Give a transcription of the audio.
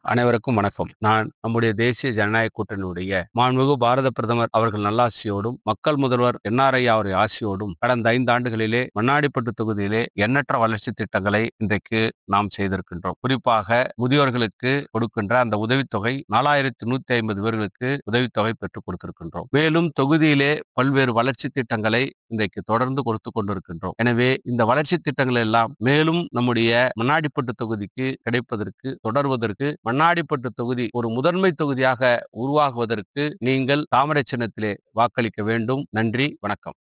அனைவருக்கும் வணக்கம் நான் நம்முடைய தேசிய ஜனநாயக கூட்டணியுடைய மாண்புமிகு பாரத பிரதமர் அவர்கள் நல்லாசியோடும் மக்கள் முதல்வர் என்ஆர்ஐ அவருடைய ஆசியோடும் கடந்த ஐந்து ஆண்டுகளிலே மண்ணாடிப்பட்டு தொகுதியிலே எண்ணற்ற வளர்ச்சி திட்டங்களை இன்றைக்கு நாம் செய்திருக்கின்றோம் குறிப்பாக முதியோர்களுக்கு கொடுக்கின்ற அந்த உதவித்தொகை நாலாயிரத்தி நூத்தி ஐம்பது பேர்களுக்கு உதவித்தொகை பெற்றுக் கொடுத்திருக்கின்றோம் மேலும் தொகுதியிலே பல்வேறு வளர்ச்சி திட்டங்களை இன்றைக்கு தொடர்ந்து கொடுத்து கொண்டிருக்கின்றோம் எனவே இந்த வளர்ச்சி திட்டங்கள் எல்லாம் மேலும் நம்முடைய மண்ணாடிப்பட்டு தொகுதிக்கு கிடைப்பதற்கு தொடர்வதற்கு மண்ணாடிப்பட்டு தொகுதி ஒரு முதன்மை தொகுதியாக உருவாகுவதற்கு நீங்கள் தாமரை சின்னத்திலே வாக்களிக்க வேண்டும் நன்றி வணக்கம்